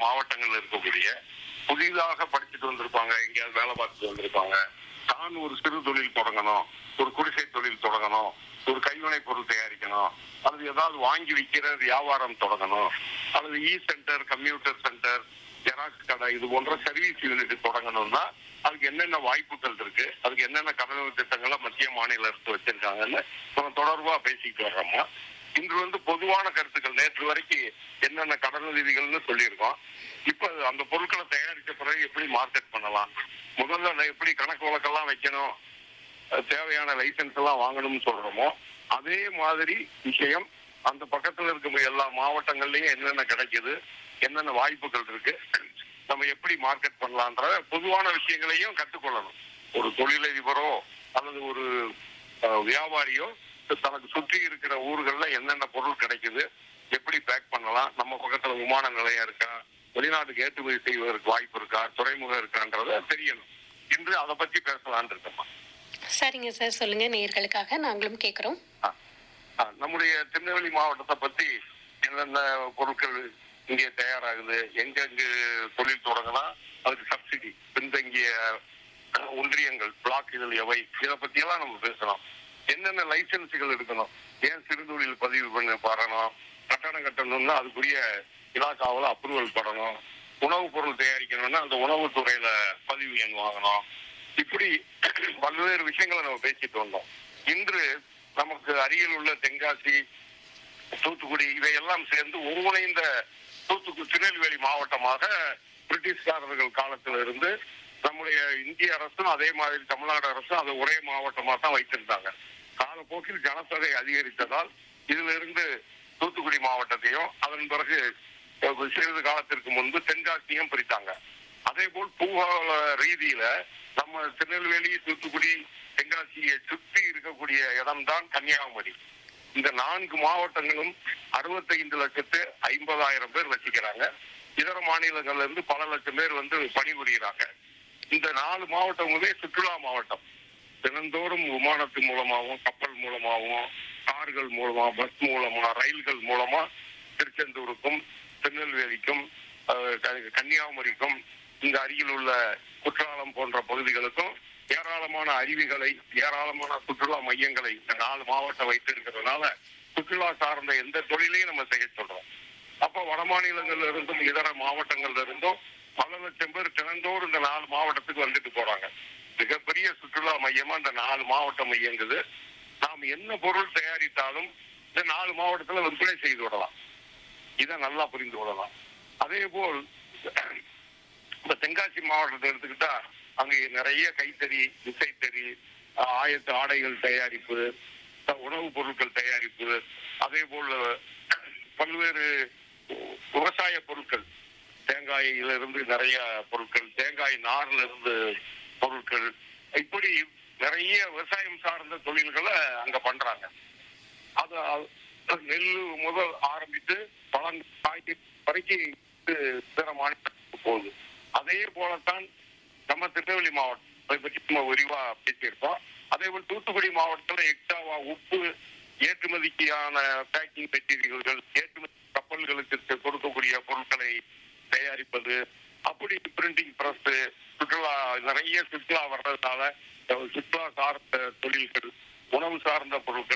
மாவட்டங்கள்ல இருக்கக்கூடிய புதிதாக படிச்சுட்டு வந்திருப்பாங்க எங்கேயாவது வேலை பார்த்துட்டு வந்திருப்பாங்க தான் ஒரு சிறு தொழில் தொடங்கணும் ஒரு குடிசை தொழில் தொடங்கணும் ஒரு கைவினை பொருள் தயாரிக்கணும் அல்லது ஏதாவது வாங்கி விற்கிற வியாபாரம் தொடங்கணும் அல்லது e centre computer centre xerox கடை இது போன்ற சர்வீஸ் யூனிட் தொடங்கணும்னா அதுக்கு என்னென்ன வாய்ப்புகள் இருக்கு அதுக்கு என்னென்ன கடனுதவி திட்டங்களை மத்திய மாநில அரசு வச்சிருக்காங்கன்னு நம்ம தொடர்பா பேசிட்டு வர்றோமா இன்று வந்து பொதுவான கருத்துக்கள் நேற்று வரைக்கும் என்னென்ன கடனுதவிகள்னு சொல்லியிருக்கோம் இப்ப அந்த பொருட்களை தயாரித்த பிறகு எப்படி மார்க்கெட் பண்ணலாம் முதல்ல நான் எப்படி கணக்கு வழக்கெல்லாம் வைக்கணும் அஹ் தேவையான லைசன்ஸ் எல்லாம் வாங்கணும்னு சொல்றோமோ அதே மாதிரி விஷயம் அந்த பக்கத்துல இருக்க எல்லா மாவட்டங்கள்லயும் என்னென்ன கிடைக்குது என்னென்ன வாய்ப்புகள் இருக்கு நம்ம எப்படி மார்க்கெட் பண்ணலான்ற பொதுவான விஷயங்களையும் கற்றுக்கொள்ளணும் ஒரு தொழிலதிபரோ அல்லது ஒரு அஹ், வியாபாரியோ தனக்கு சுற்றி இருக்கிற ஊர்கள்ல என்னென்ன பொருள் கிடைக்குது எப்படி பேக் பண்ணலாம் நம்ம பக்கத்துல விமான நிலையம் இருக்கா வெளிநாட்டுக்கு ஏற்றுமதி செய்வதற்கு வாய்ப்பு இருக்கா துறைமுகம் இருக்கான்றத தெரியணும் இன்று அதை பத்தி பேசலாம்னு இருக்கோமா சரிங்க சார் சொல்லுங்க நேயர்களுக்காக நாங்களும் கேட்குறோம் ஆ, நம்முடைய திருநெல்வேலி மாவட்டத்தை பத்தி என்னென்ன பொருட்கள் இங்கே தயாராகுது எங்கெங்கு தொழில் தொடங்கலாம் அதுக்கு சப்சிடி பின்தங்கிய அஹ், ஒன்றியங்கள் பிளாக் இதில் எவை இதை பத்தி எல்லாம் நம்ம பேசலாம் என்னென்ன லைசன்ஸுகள் எடுக்கணும் ஏன் சிறுதொழில் பதிவு பண்ண வரணும் கட்டணம் கட்டணும்னா அதுக்குரிய இலாக்காவில் அப்ரூவல் படணும் உணவுப் பொருள் தயாரிக்கணும்னா அந்த உணவுத் துறையில பதிவு எண் வாங்கணும் இப்படி பல்வேறு விஷயங்களை நம்ம பேசிட்டு வந்தோம் இன்று நமக்கு அருகில் உள்ள தென்காசி தூத்துக்குடி இவையெல்லாம் சேர்ந்து ஒருங்கிணைந்த தூத்துக்குடி திருநெல்வேலி மாவட்டமாக பிரிட்டிஷ்காரர்கள் காலத்துல இருந்து நம்முடைய இந்திய அரசும் அதே மாதிரி தமிழ்நாடு அரசும் அதை ஒரே மாவட்டமாக தான் வைத்திருந்தாங்க காலப்போக்கில் ஜனத்தொகை அதிகரித்ததால் இதுல இருந்து தூத்துக்குடி மாவட்டத்தையும் அதன் பிறகு அஹ், சிறிது காலத்திற்கு முன்பு தென்காசியும் பிரித்தாங்க அதே போல் பூகோள ரீதியில நம்ம திருநெல்வேலி தூத்துக்குடி தென்காசியை சுற்றி இருக்கக்கூடிய இடம்தான் கன்னியாகுமரி இந்த நான்கு மாவட்டங்களும் அறுபத்தைந்து லட்சத்து ஐம்பதாயிரம் பேர் வச்சுக்கிறாங்க இதர மாநிலங்கள்ல இருந்து பல லட்சம் பேர் வந்து பணிபுரிகிறாங்க இந்த நாலு மாவட்டங்களுமே சுற்றுலா மாவட்டம் தினந்தோறும் விமானத்தின் மூலமாகவும் கப்பல் மூலமாகவும் கார்கள் மூலமா பஸ் மூலமா ரயில்கள் மூலமா திருச்செந்தூருக்கும் திருநெல்வேலிக்கும் அஹ், க- கன்னியாகுமரிக்கும் இந்த அருகில் உள்ள குற்றாலம் போன்ற பகுதிகளுக்கும் ஏராளமான அருவிகளை ஏராளமான சுற்றுலா மையங்களை இந்த நாலு மாவட்டம் வைத்திருக்கிறதுனால சுற்றுலா சார்ந்த எந்த தொழிலையும் நம்ம செய்ய சொல்றோம் அப்ப வட மாநிலங்கள்ல இருந்தும் இதர மாவட்டங்கள்ல இருந்தும் பல லட்சம் பேர் தினந்தோறும் இந்த நாலு மாவட்டத்துக்கு வந்துட்டு போறாங்க மிகப்பெரிய சுற்றுலா மையமா இந்த நாலு மாவட்டம் இயங்குது நாம் என்ன பொருள் தயாரித்தாலும் இந்த நாலு மாவட்டத்துல விற்பனை செய்து விடலாம் இதை நல்லா புரிந்து கொள்ளலாம் அதே போல் இந்த தென்காசி மாவட்டத்தை எடுத்துக்கிட்டா அங்க நிறைய கைத்தறி விசைத்தறி ஆஹ், ஆயத்த ஆடைகள் தயாரிப்பு அஹ், உணவுப் பொருட்கள் தயாரிப்பு அதே போல் பல்வேறு விவசாய பொருட்கள் தேங்காயில இருந்து நிறைய பொருட்கள் தேங்காய் நார்ல இருந்து பொருட்கள் இப்படி நிறைய விவசாயம் சார்ந்த தொழில்களை அங்க பண்றாங்க அது அது நெல் முதல் ஆரம்பித்து பழம் காய் வரைக்கும் இது பிற மாநிலத்துக்கு போகுது அதே போலத்தான் நம்ம திருநெல்வேலி மாவட்டம் அதை பற்றி நம்ம விரிவா பேசியிருக்கோம் அதே போல் தூத்துக்குடி மாவட்டத்துல எக்ஸாவா உப்பு ஏற்றுமதிக்கான பேக்கிங் மெட்டீரியல்கள் ஏற்றுமதி கப்பல்களுக்கு தெ- கொடுக்கக்கூடிய பொருட்களை தயாரிப்பது அப்படி பிரிண்டிங் பிரஸ் சுற்றுலா நிறைய சுற்றுலா வர்றதுனால அஹ், சுற்றுலா சார்ந்த தொழில்கள் உணவு சார்ந்த பொருட்கள்